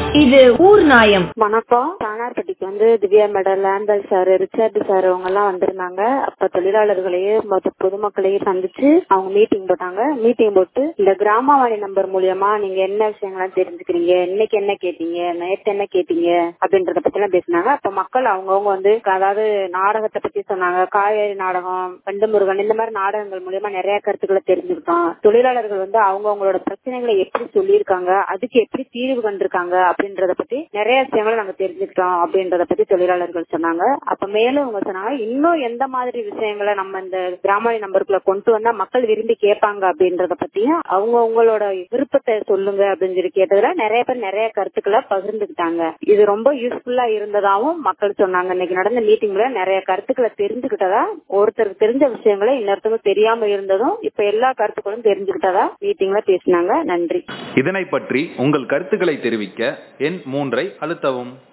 இது ஊர் நாயம் வணக்கம் சாணார்பட்டிக்கு வந்து திவ்யா மேடம் லேம்பல் சார் ரிச்சர்ட் சார் அவங்க எல்லாம் வந்திருந்தாங்க அப்ப தொழிலாளர்களையும் மொத்த பொதுமக்களையும் சந்திச்சு அவங்க மீட்டிங் போட்டாங்க மீட்டிங் போட்டு இந்த கிராமவாணி நம்பர் மூலியமா நீங்க என்ன விஷயங்கள்லாம் தெரிஞ்சுக்கிறீங்க இன்னைக்கு என்ன கேட்டீங்க நேற்று என்ன கேட்டீங்க அப்படின்றத பத்தி எல்லாம் பேசினாங்க அப்ப மக்கள் அவங்கவுங்க வந்து அதாவது நாடகத்தை பத்தி சொன்னாங்க காவேரி நாடகம் பண்டு முருகன் இந்த மாதிரி நாடகங்கள் மூலியமா நிறைய கருத்துக்களை தெரிஞ்சுக்கிட்டோம் தொழிலாளர்கள் வந்து அவங்கவுங்களோட பிரச்சனைகளை எப்படி சொல்லியிருக்காங்க அதுக்கு எப்படி தீர்வு கண்டிருக்காங்க அப்படின்றத பத்தி நிறைய விஷயங்களை நாங்க தெரிஞ்சுக்கிட்டோம் அப்படின்றத பத்தி தொழிலாளர்கள் சொன்னாங்க அப்ப மேலும் அவங்க சொன்னாங்க இன்னும் எந்த மாதிரி விஷயங்களை நம்ம இந்த கிராமணி நம்பருக்குள்ள கொண்டு வந்தா மக்கள் விரும்பி கேட்பாங்க அப்படின்றத பத்தியும் அவங்க உங்களோட விருப்பத்தை சொல்லுங்க அப்படின்னு சொல்லி கேட்டதுல நிறைய பேர் நிறைய கருத்துக்களை பகிர்ந்துக்கிட்டாங்க இது ரொம்ப யூஸ்ஃபுல்லா இருந்ததாவும் மக்கள் சொன்னாங்க இன்னைக்கு நடந்த மீட்டிங்ல நிறைய கருத்துக்களை தெரிஞ்சுக்கிட்டதா ஒருத்தருக்கு தெரிஞ்ச விஷயங்களை இன்னொருத்தவங்க தெரியாம இருந்ததும் இப்ப எல்லா கருத்துக்களும் தெரிஞ்சுக்கிட்டதா மீட்டிங்ல பேசினாங்க நன்றி இதனை பற்றி உங்கள் கருத்துக்களை தெரிவிக்க எண் மூன்றை அழுத்தவும்